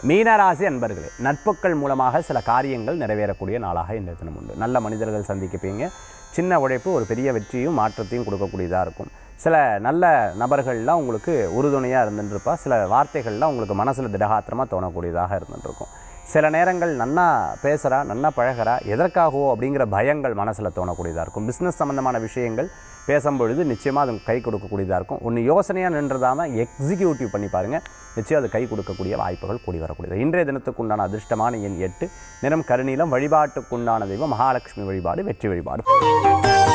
மீனராசி அன்பர்களே நட்புக்கள் மூலமாக சில காரியங்கள் நிறைவேறக்கூடிய நாளாக இந்த தினம் உண்டு நல்ல மனிதர்கள் சந்திக்கப்பீங்க சின்ன உழைப்பு ஒரு பெரிய வெற்றியும் மாற்றத்தையும் கொடுக்கக்கூடியதாக இருக்கும் சில நல்ல நபர்கள்லாம் உங்களுக்கு உறுதுணையாக இருந்துட்டுருப்பா சில வார்த்தைகள்லாம் உங்களுக்கு மனசில் திடகாத்திரமாக தோணக்கூடியதாக இருந்துட்டுருக்கும் சில நேரங்கள் நன்னா பேசுகிறா நன்னா பழகிறா எதற்காகவோ அப்படிங்கிற பயங்கள் மனசில் தோணக்கூடியதாக இருக்கும் பிஸ்னஸ் சம்மந்தமான விஷயங்கள் பேசும்பொழுது நிச்சயமாக அது கை கொடுக்கக்கூடியதாக இருக்கும் ஒன்று யோசனையாக நின்றதாமல் எக்ஸிக்யூட்டிவ் பண்ணி பாருங்கள் நிச்சயம் அது கை கொடுக்கக்கூடிய வாய்ப்புகள் கூடி வரக்கூடியது இன்றைய தினத்துக்கு உண்டான அதிர்ஷ்டமான எண் எட்டு நிறம் கருநீலம் வழிபாட்டுக்குண்டான தெய்வம் மகாலட்சுமி வழிபாடு வெற்றி வழிபாடு